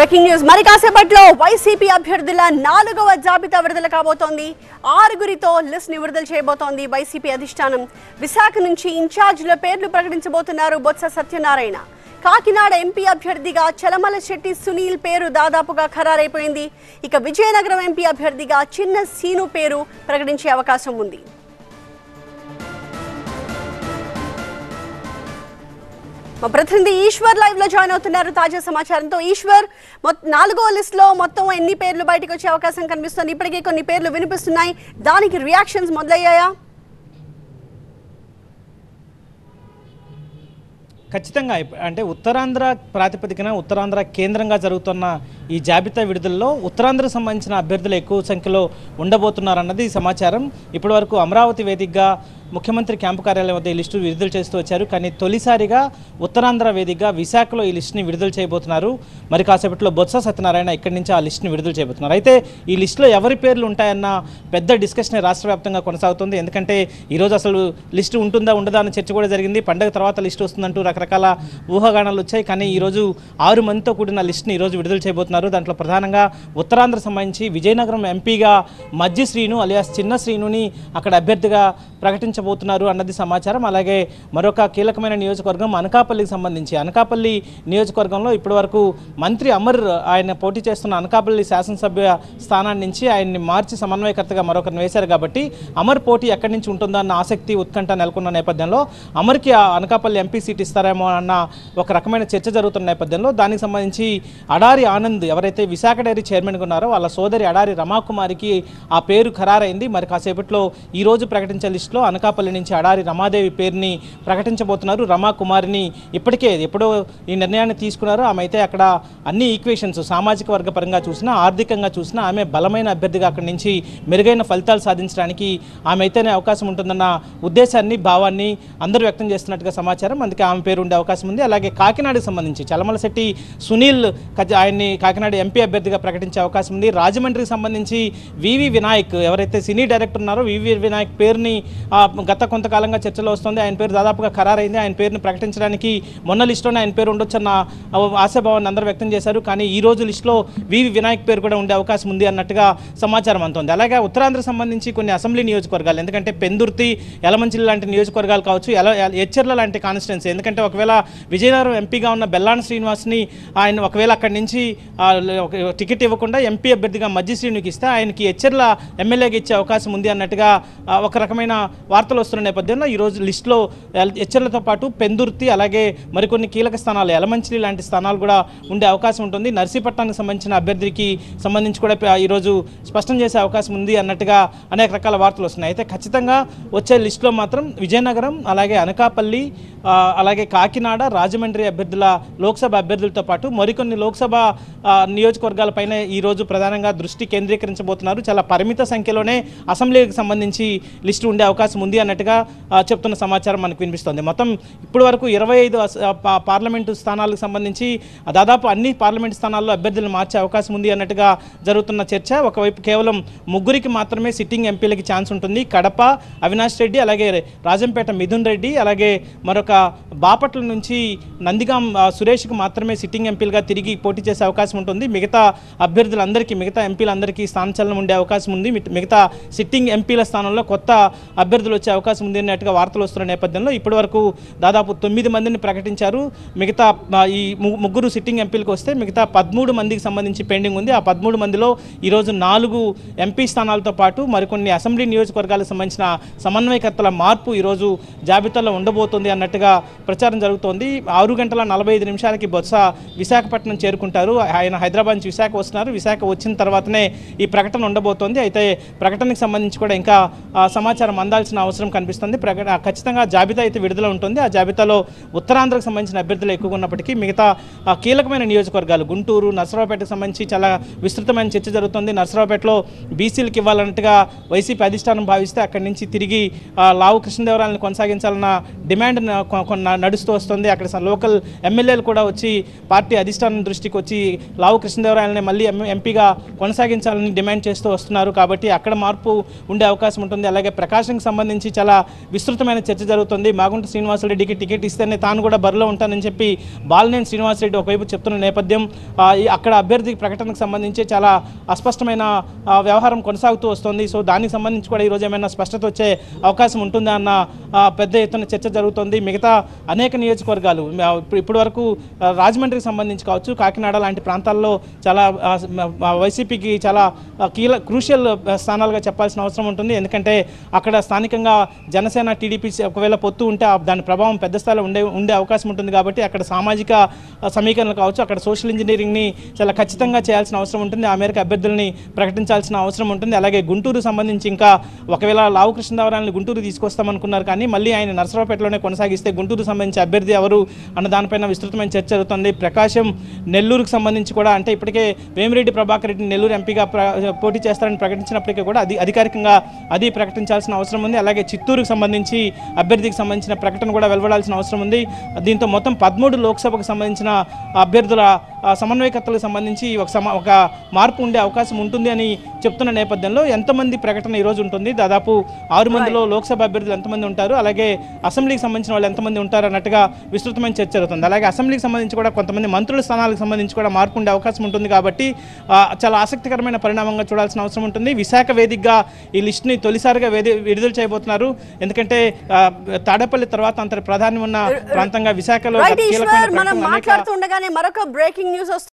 breaking news మరి కాసేపట్లో YCP అభ్యర్థుల నాలుగవ జాబితా విడుదల కాబోతోంది ఆరుగురితో లిస్ట్ ని విడుదల చేయబోతోంది వైసీపీ అధిష్టానం విశాఖ నుంచి ఇన్ఛార్జీల పేర్లు ప్రకటించబోతున్నారు బొత్స సత్యనారాయణ కాకినాడ ఎంపీ అభ్యర్థిగా చలమల శెట్టి సునీల్ పేరు దాదాపుగా ఖరారైపోయింది ఇక విజయనగరం ఎంపీ అభ్యర్థిగా చిన్న సీను పేరు ప్రకటించే అవకాశం ఉంది మా ప్రతినిధి ఈశ్వర్ లైవ్ లో జాయిన్ అవుతున్నారు తాజా సమాచారంతో ఈశ్వర్ మొత్- నాలుగో లిస్ట్ లో మొత్తం ఎన్ని పేర్లు బయటకు వచ్చే అవకాశం కనిపిస్తుంది ఇప్పటికే కొన్ని పేర్లు వినిపిస్తున్నాయి దానికి రియాక్షన్స్ మొదలయ్యాయా ఖచ్చితంగా ఇప్ప- అంటే ఉత్తరాంధ్ర ప్రాతిపదికన ఉత్తరాంధ్ర కేంద్రంగా జరుగుతున్న ఈ జాబితా విడుదలలో ఉత్తరాంధ్రకు సంబంధించిన అభ్యర్థులు ఎక్కువ సంఖ్యలో ఉండబోతున్నారన్నది సమాచారం ఇప్పటివరకు అమరావతి వేదికగా ముఖ్యమంత్రి క్యాంపు కార్యాలయం వద్ద ఈ లిస్టు విడుదల చేస్తూ వచ్చారు కానీ తొలిసారిగా ఉత్తరాంధ్ర వేదికగా విశాఖలో ఈ లిస్టుని విడుదల చేయబోతున్నారు మరి కాసేపట్లో బొత్స సత్యనారాయణ ఇక్కడి నుంచి ఆ లిస్టుని విడుదల చేయబోతున్నారు అయితే ఈ లిస్టులో ఎవరి పేర్లు ఉంటాయన్న పెద్ద డిస్కషన్ రాష్ట్ర వ్యాప్తంగా కొనసాగుతుంది ఎందుకంటే ఈరోజు అసలు లిస్టు ఉంటుందా ఉండదా అన్న చర్చ కూడా జరిగింది పండగ తర్వాత లిస్టు వస్తుందంటూ రకరకాల ఊహాగానాలు వచ్చాయి కానీ ఈరోజు ఆరు మందితో కూడిన లిస్టుని ఈరోజు విడుదల చేయబోతున్నారు దాంట్లో ప్రధానంగా ఉత్తరాంధ్ర సంబంధించి విజయనగరం ఎంపీగా మజ్జి శ్రీను అలియాస్ చిన్న శ్రీనుని అక్కడ అభ్యర్థిగా ప్రకటించబోతున్నారు అన్నది సమాచారం అలాగే మరొక కీలకమైన నియోజకవర్గం అనకాపల్లికి సంబంధించి అనకాపల్లి నియోజకవర్గంలో ఇప్పటివరకు మంత్రి అమర్ ఆయన పోటీ చేస్తున్న అనకాపల్లి శాసనసభ్య స్థానాన్ని నుంచి ఆయన్ని మార్చి సమన్వయకర్తగా మరొకరిని వేశారు కాబట్టి అమర్ పోటీ ఎక్కడి నుంచి ఉంటుందో అన్న ఆసక్తి ఉత్కంఠ నెలకొన్న నేపథ్యంలో అమర్కి ఆ అనకాపల్లి ఎంపీ సీట్ ఇస్తారేమో అన్న ఒక రకమైన చర్చ జరుగుతున్న నేపథ్యంలో దానికి సంబంధించి అడారి ఆనంద్ ఎవరైతే విశాఖ డైరీ చైర్మన్గా ఉన్నారో వాళ్ళ సోదరి అడారి రమాకుమారికి ఆ పేరు ఖరారైంది మరి కాసేపట్లో ఈ రోజు ప్రకటించే లిస్టులో అనకాపల్లి నుంచి అడారి రమాదేవి పేరుని ప్రకటించబోతున్నారు రమాకుమారిని ఇప్పటికే ఎప్పుడో ఈ నిర్ణయాన్ని తీసుకున్నారు ఆమె అయితే అక్కడ అన్ని ఈక్వేషన్స్ సామాజిక వర్గ పరంగా చూసినా ఆర్థికంగా చూసినా ఆమె బలమైన అభ్యర్థిగా అక్కడి నుంచి మెరుగైన ఫలితాలు సాధించడానికి ఆమె అయితేనే అవకాశం ఉంటుందన్న ఉద్దేశాన్ని భావాన్ని అందరూ వ్యక్తం చేస్తున్నట్టుగా సమాచారం అందుకే ఆమె పేరు ఉండే అవకాశం ఉంది అలాగే కాకినాడకు సంబంధించి చలమలశెట్టి సునీల్ కజ- ఆయన్ని కాకినాడ ఎంపీ అభ్యర్థిగా ప్రకటించే అవకాశం ఉంది రాజమండ్రికి సంబంధించి వివి వినాయక్ ఎవరైతే సినీ డైరెక్టర్ ఉన్నారో వివి వినాయక్ పేరుని ఆ, గత కొంతకాలంగా చర్చలో వస్తుంది ఆయన పేరు దాదాపుగా ఖరారైంది ఆయన పేరుని ప్రకటించడానికి మొన్న లిస్టులోనే ఆయన పేరు ఉండొచ్చన్న ఆ, ఆశాభావాన్ని అందరూ వ్యక్తం చేశారు కానీ ఈ రోజు లిస్టులో వివి వినాయక్ పేరు కూడా ఉండే అవకాశం ఉంది అన్నట్టుగా సమాచారం అందుతుంది అలాగే ఉత్తరాంధ్రకు సంబంధించి కొన్ని అసెంబ్లీ నియోజకవర్గాలు ఎందుకంటే పెందుర్తి యలమంచిలి లాంటి నియోజకవర్గాలు కావచ్చు ఎల ఎల- ఎచ్చెర్ల లాంటి కాన్స్టిట్యున్సీ ఎందుకంటే ఒకవేళ విజయనగరం ఎంపీగా ఉన్న బెల్లాన శ్రీనివాస్ని ఆయన ఒకవేళ అక్కడి నుంచి ఆ, ఒక టికెట్ ఇవ్వకుండా ఎంపీ అభ్యర్థిగా మజ్జి శ్రీనుకి ఇస్తే ఆయనకి ఎచ్చెర్ల ఎమ్మెల్యేగా ఇచ్చే అవకాశం ఉంది అన్నట్టుగా ఆ, ఒక రకమైన వార్తలు వస్తున్న నేపథ్యంలో ఈరోజు లిస్టులో ఎల్- ఎచ్చెర్లతో పాటు పెందుర్తి అలాగే మరికొన్ని కీలక స్థానాలు ఎలమంచిలి లాంటి స్థానాలు కూడా ఉండే అవకాశం ఉంటుంది నర్సీపట్నానికి సంబంధించిన అభ్యర్థికి సంబంధించి కూడా ప- ఈరోజు స్పష్టం చేసే అవకాశం ఉంది అన్నట్టుగా అనేక రకాల వార్తలు వస్తున్నాయి అయితే ఖచ్చితంగా వచ్చే లిస్టులో మాత్రం విజయనగరం అలాగే అనకాపల్లి ఆ, అలాగే కాకినాడ రాజమండ్రి అభ్యర్థుల లోక్సభ అభ్యర్థులతో పాటు మరికొన్ని లోక్సభ ఆ, నియోజకవర్గాలపైన ఈరోజు ప్రధానంగా దృష్టి కేంద్రీకరించబోతున్నారు చాలా పరిమిత సంఖ్యలోనే అసెంబ్లీకి సంబంధించి లిస్టు ఉండే అవకాశం ఉంది అన్నట్టుగా ఆ, చెప్తున్న సమాచారం మనకు వినిపిస్తోంది మొత్తం ఇప్పటి వరకు ఇరవై ఐదు పార్లమెంటు స్థానాలకు సంబంధించి దాదాపు అన్ని పార్లమెంటు స్థానాల్లో అభ్యర్థులను మార్చే అవకాశం ఉంది అన్నట్టుగా జరుగుతున్న చర్చ ఒకవైపు కేవలం ముగ్గురికి మాత్రమే సిట్టింగ్ ఎంపీలకి ఛాన్స్ ఉంటుంది కడప అవినాష్ రెడ్డి అలాగే రాజంపేట మిథున్ రెడ్డి అలాగే మరొక బాపట్ల నుంచి నందిగాం ఆ, సురేష్కి మాత్రమే సిట్టింగ్ ఎంపీలుగా తిరిగి పోటీ చేసే అవకాశం ఉంటుంది మిగతా అభ్యర్థులందరికీ మిగతా ఎంపీలందరికీ స్థానచలనం ఉండే అవకాశం ఉంది మిగ- మిగతా సిట్టింగ్ ఎంపీల స్థానంలో కొత్త అభ్యర్థులు వచ్చే అవకాశం ఉంది అన్నట్టుగా వార్తలు వస్తున్న నేపథ్యంలో ఇప్పటివరకు దాదాపు తొమ్మిది మందిని ప్రకటించారు మిగతా ఆ, ఈ ము- ముగ్గురు సిట్టింగ్ ఎంపీలకు వస్తే మిగతా పదమూడు మందికి సంబంధించి పెండింగ్ ఉంది ఆ పదమూడు మందిలో ఈరోజు నాలుగు ఎంపీ స్థానాలతో పాటు మరికొన్ని అసెంబ్లీ నియోజకవర్గాలకు సంబంధించిన సమన్వయకర్తల మార్పు ఈరోజు జాబితాలో ఉండబోతోంది అన్నట్టుగా ప్రచారం జరుగుతోంది ఆరు గంటల నలభై ఐదు నిమిషాలకి బొత్స విశాఖపట్నం చేరుకుంటారు ఆయన హైదరాబాద్ నుంచి విశాఖ వస్తున్నారు విశాఖ వచ్చిన తర్వాతనే ఈ ప్రకటన ఉండబోతోంది అయితే ప్రకటనకు సంబంధించి కూడా ఇంకా ఆ, సమాచారం అందాల్సిన అవసరం కనిపిస్తుంది ప్రకట ఖచ్చితంగా జాబితా అయితే విడుదల ఉంటుంది ఆ జాబితాలో ఉత్తరాంధ్రకు సంబంధించిన అభ్యర్థులు ఎక్కువగా ఉన్నప్పటికీ మిగతా ఆ, కీలకమైన నియోజకవర్గాలు గుంటూరు నర్సరావుపేటకు సంబంధించి చాలా విస్తృతమైన చర్చ జరుగుతుంది నర్సరావుపేటలో బీసీలకు ఇవ్వాలన్నట్టుగా వైసీపీ అధిష్టానం భావిస్తే అక్కడి నుంచి తిరిగి ఆ, లావు కృష్ణదేవరాయలను కొనసాగించాలన్న డిమాండ్ న- కొ- కొన్న నడుస్తూ వస్తుంది అక్కడ స- లోకల్ ఎమ్మెల్యేలు కూడా వచ్చి పార్టీ అధిష్టానం దృష్టికి వచ్చి లావు కృష్ణదేవరాయలని మళ్ళీ ఎం- ఎంపీగా కొనసాగించాలని డిమాండ్ చేస్తూ వస్తున్నారు కాబట్టి అక్కడ మార్పు ఉండే అవకాశం ఉంటుంది అలాగే ప్రకాశంకి సంబంధించి సంబంధించి చాలా విస్తృతమైన చర్చ జరుగుతుంది మాగుంట శ్రీనివాసరెడ్డికి టికెట్ ఇస్తేనే తాను కూడా బరిలో ఉంటానని చెప్పి బాలినేని శ్రీనివాసరెడ్డి ఒకవైపు చెప్తున్న నేపథ్యం ఆ, ఈ అక్కడ అభ్యర్థి ప్రకటనకు సంబంధించి చాలా అస్పష్టమైన ఆ, వ్యవహారం కొనసాగుతూ వస్తుంది సో దానికి సంబంధించి కూడా ఈరోజు ఏమైనా స్పష్టత వచ్చే అవకాశం ఉంటుందా అన్న ఆ, పెద్ద ఎత్తున చర్చ జరుగుతుంది మిగతా అనేక నియోజకవర్గాలు ఆ, ఇప్పుడు ఇప్పటి వరకు ఆ, రాజమండ్రికి సంబంధించి కావచ్చు కాకినాడ లాంటి ప్రాంతాల్లో చాలా ఆ, మ- ఆ, వైసీపీకి చాలా ఆ, కీల క్రూషియల్ స్థానాలుగా చెప్పాల్సిన అవసరం ఉంటుంది ఎందుకంటే అక్కడ స్థానికంగా జనసేన టీడీపీ ఒకవేళ పొత్తు ఉంటే ఆ దాని ప్రభావం పెద్ద స్థాయిలో ఉండే ఉండే అవకాశం ఉంటుంది కాబట్టి అక్కడ సామాజిక ఆ, సమీకరణలు కావచ్చు అక్కడ సోషల్ ఇంజనీరింగ్ని చాలా ఖచ్చితంగా చేయాల్సిన అవసరం ఉంటుంది ఆ మేరకు అభ్యర్థుల్ని ప్రకటించాల్సిన అవసరం ఉంటుంది అలాగే గుంటూరు సంబంధించి ఇంకా ఒకవేళ లావు కృష్ణదేవరాయలని గుంటూరు తీసుకొస్తామనుకున్నారు కానీ మళ్ళీ ఆయన నరసరావుపేటలోనే కొనసాగిస్తే గుంటూరు సంబంధించి అభ్యర్థి ఎవరు అన్న దానిపైన విస్తృతమైన చర్చ జరుగుతుంది ప్రకాశం నెల్లూరుకు సంబంధించి కూడా అంటే ఇప్పటికే వేమిరెడ్డి ప్రభాకర్ రెడ్డి నెల్లూరు ఎంపీగా ప్ర- పోటీ చేస్తారని ప్రకటించినప్పటికీ కూడా అది అధికారికంగా అది ప్రకటించాల్సిన అవసరం ఉంది అలాగే చిత్తూరుకు సంబంధించి అభ్యర్థికి సంబంధించిన ప్రకటన కూడా వెలువడాల్సిన అవసరం ఉంది దీంతో మొత్తం పదమూడు లోక్సభకు సంబంధించిన అభ్యర్థుల ఆ, సమన్వయకర్తలకు సంబంధించి ఒక సమ ఒక మార్పు ఉండే అవకాశం ఉంటుంది అని చెప్తున్న నేపథ్యంలో ఎంతమంది ప్రకటన ఈరోజు ఉంటుంది దాదాపు ఆరు మందిలో లోక్సభ అభ్యర్థులు ఎంతమంది ఉంటారు అలాగే అసెంబ్లీకి సంబంధించిన వాళ్ళు ఎంతమంది ఉంటారు అన్నట్టుగా విస్తృతమైన చర్చ జరుగుతుంది అలాగే అసెంబ్లీకి సంబంధించి కూడా కొంతమంది మంత్రుల స్థానాలకు సంబంధించి కూడా మార్పు ఉండే అవకాశం ఉంటుంది కాబట్టి ఆ, చాలా ఆసక్తికరమైన పరిణామంగా చూడాల్సిన అవసరం ఉంటుంది విశాఖ వేదికగా ఈ లిస్ట్ని తొలిసారిగా వేది విడుదల చేయబోతున్నారు ఎందుకంటే ఆ, తాడేపల్లి తర్వాత అంత ప్రాధాన్యం ఉన్న ప్రాంతంగా విశాఖలో రైట్ గత కీలకమైన ఈశ్వర్ మనం ప్రకటనలు అనేక మాట్లాడుతుండగానే మరొక బ్రేకింగ్ న్యూస్ వస్తుంది